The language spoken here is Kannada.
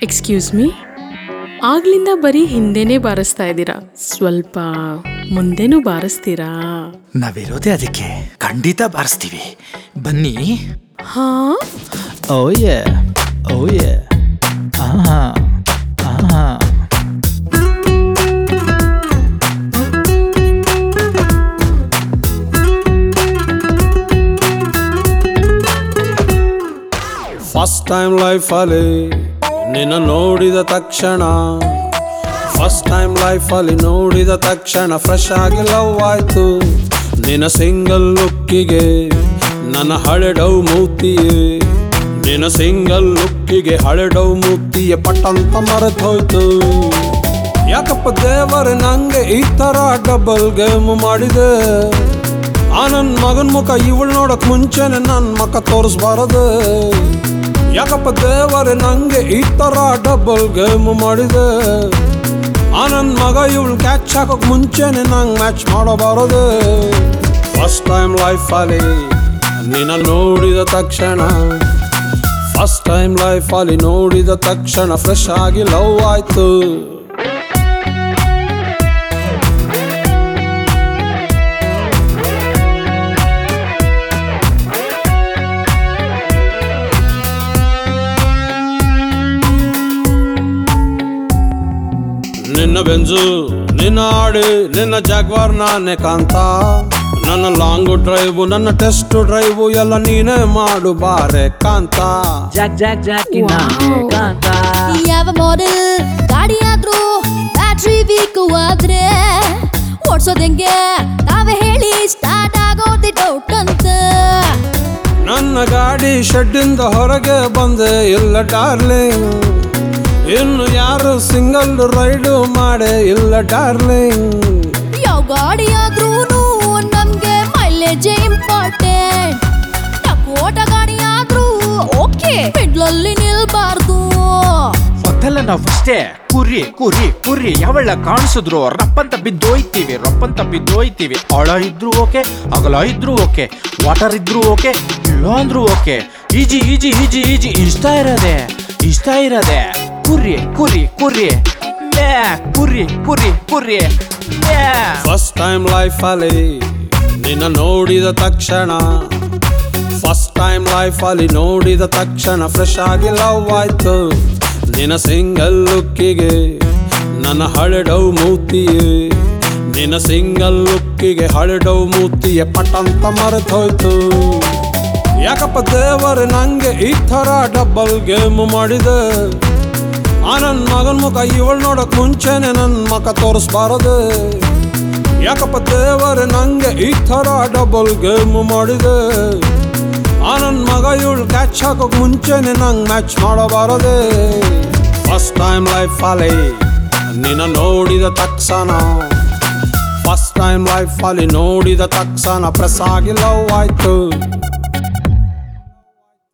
ಎಕ್ಸ್ಕ್ಯೂಸ್ ಮೀ ಆಗ್ಲಿಂದ ಬರೀ ಹಿಂದೆನೇ ಬಾರಿಸ್ತಾ ಇದ್ದೀರಾ ಸ್ವಲ್ಪ ಮುಂದೆನೂ ಬಾರಿಸ್ತೀರಾ ನಾವಿರೋದೇ ಅದಕ್ಕೆ ಖಂಡಿತ ಬಾರಿಸ್ತೀವಿ ಬನ್ನಿ ಹಾ ಓಯೆ ಓಯೆ ಆಹಾ ಆಹಾ ಫಸ್ಟ್ ಟೈಮ್ ಲೈಫಲ್ಲಿ ನಿನ್ನ ನೋಡಿದ ತಕ್ಷಣ ಫಸ್ಟ್ ಟೈಮ್ ಲೈಫಲ್ಲಿ ನೋಡಿದ ತಕ್ಷಣ ಫ್ರೆಶ್ ಆಗಿ ಲವ್ ಆಯ್ತು ನಿನ್ನ ಸಿಂಗಲ್ ಲುಕ್ಕಿಗೆ ನನ್ನ ಹಳೆಡವು ಮೂತಿಯೇ ನಿನ್ನ ಸಿಂಗಲ್ ಲುಕ್ಕಿಗೆ ಹಳೆಡವು ಮೂತಿಯೇ ಪಟ್ಟಂತ ಮರೆತೋಯ್ತು ಯಾಕಪ್ಪ ದೇವರೇ ನಂಗೆ ಈ ತರ ಡಬಲ್ ಗೇಮ್ ಮಾಡಿದೆ ಆ ನನ್ ಮಗನ್ ಮುಖ ಇವಳು ನೋಡಕ್ ಮುಂಚೆನೆ ನನ್ ಮಕ್ಕ ತೋರಿಸ್ಬಾರದೆ ಯಾಕಪ್ಪ ದೇವರೇ ನಂಗೆ ಈ ತರ ಡಬಲ್ ಗೇಮ್ ಮಾಡಿದೆ ಆ ನನ್ ಮಗ ಇವಳು ಕ್ಯಾಚ್ ಹಾಕೋಕ್ ಮುಂಚೆನೆ ನಂಗೆ ಮ್ಯಾಚ್ ಮಾಡಬಾರದೆ ಫಸ್ಟ್ ಟೈಮ್ ಲೈಫಲ್ಲಿ ನಿನ್ನ ನೋಡಿದ ತಕ್ಷಣ ಫಸ್ಟ್ ಟೈಮ್ ಲೈಫಲ್ಲಿ ನೋಡಿದ ತಕ್ಷಣ ಫ್ರೆಶ್ ಆಗಿ ಲವ್ ಆಯ್ತು ನಿನ್ನ ಬೆಂಜು ನಿನ್ನ ಆಡಿ ನಿನ್ನ ಜಾಗ್ವಾರ್ ನಾನೇ ಕಾಂತ ನನ್ನ ಲಾಂಗ್ ಡ್ರೈವ್ ನನ್ನ ಟೆಸ್ಟ್ ಡ್ರೈವ್ ಎಲ್ಲ ನೀನೇ ಮಾಡು ಬಾರೆ ಕಾಂತ ಜಾಕ್ ಜಾಕ್ ಜಾಕಿನ ಕಾಂತ ಯಾವ ಮಾಡೆಲ್ ಗಾಡಿ ಆದ್ರೂ ಬ್ಯಾಟ್ರಿ ವೀಕ್ ಆದ್ರೆ ಓಡ್ಸೋದ್ ಹೆಂಗೆ ನಾವೇ ಹೇಳಿ ಸ್ಟಾರ್ಟ್ ಆಗೋದಿ ಡೌಟ್ ಅಂತ ನನ್ನ ಗಾಡಿ ಶೆಡ್ಡಿಂದ ಹೊರಗೆ ಬಂದೆ ಇಲ್ಲ ಡಾರ್ಲಿಂಗ್ ಇನ್ನು ಯಾರು ಸಿಂಗಲ್ ರೈಡು ಮಾಡೇ ಇಲ್ಲ ಡಾರ್ಲಿಂಗ್ ಯಾವ ಗಾಡಿ ಆದ್ರೂ ನಮ್ಗೆ ಮೈಲೇಜ್ ಇಂಪಾರ್ಟೆಂಟ್ ಟಕೋಟ ಗಾಡಿ ಆದ್ರೂ ಓಕೆ ಮಿಡ್ಲಲ್ಲಿ ನಿಲ್ಬಾರ್ದು ಮೊದಲ ನಾವು ಅಷ್ಟೇ ಕುರಿ ಕುರಿ ಕುರಿ ಯಾವಳ ಕಾಣಿಸಿದ್ರು ರಪ್ಪಂತ ಬಿದ್ದೋಯ್ತೀವಿ ರಪ್ಪಂತ ಬಿದ್ದೋಯ್ತೀವಿ ಆಳ ಇದ್ರು ಓಕೆ ಅಗಲ ಇದ್ರು ಓಕೆ ವಾಟರ್ ಇದ್ರು ಓಕೆ ಇಲ್ಲ ಅಂದ್ರು okay easy easy easy easy ಇಷ್ಟ ಇರದೆ ಇಷ್ಟ ಇರದೆ ಕುರಿ ಕುರಿ ಕುರಿ ಲೇ, ಕುರಿ ಕುರಿ ಕುರಿ ಲೇ. ಫಸ್ಟ್ ಟೈಮ್ ಲೈಫಲ್ಲಿ ನಿನ್ನ ನೋಡಿದ ತಕ್ಷಣ ಫಸ್ಟ್ ಟೈಮ್ ಲೈಫಲ್ಲಿ ನೋಡಿದ ತಕ್ಷಣ ಫ್ರೆಶ್ ಆಗಿ ಲವ್ ಆಯ್ತು ನಿನ್ನ ಸಿಂಗಲ್ ಲುಕ್ಕಿಗೆ ನನ್ನ ಹಳೆಡವು ಮೂತಿಯೇ ನಿನ್ನ ಸಿಂಗಲ್ ಲುಕ್ಕಿಗೆ ಹಳೆಡವು ಮೂತಿಯೇ ಪಟ್ಟಂತ ಮರೆತೋಯ್ತು ಯಾಕಪ್ಪ ದೇವರೇ ನಂಗೆ ಈ ಥರ ಡಬಲ್ ಗೇಮ್ ಮಾಡಿದೆ ಆ ನನ್ ಮಗನ್ ಮುಖ ಇವಳು ನೋಡಕ್ ಮುಂಚೆನೆ ನನ್ ಮಕ ತೋರಿಸ್ಬಾರದೆ ಯಾಕಪ್ಪ ದೇವರೇ ನಂಗೆ ಈ ಥರ ಡಬಲ್ ಗೇಮ್ ಮಾಡಿದೆ ಆ ನನ್ ಮಗ ಇವಳು ಕ್ಯಾಚ್ ಹಾಕೋಕ್ ಮುಂಚೆನೆ ನಂಗೆ ಮ್ಯಾಚ್ ಮಾಡಬಾರದೆ ಫಸ್ಟ್ ಟೈಮ್ ಲೈಫ್ ಅಲ್ಲಿ ನಿನ್ನ ನೋಡಿದ ತಕ್ಷಣ ಫಸ್ಟ್ ಟೈಮ್ ಲೈಫ್ ಅಲ್ಲಿ ನೋಡಿದ ತಕ್ಷಣ ಪ್ರೆಸ್ ಆಗಿ ಲವ್ ಆಯ್ತು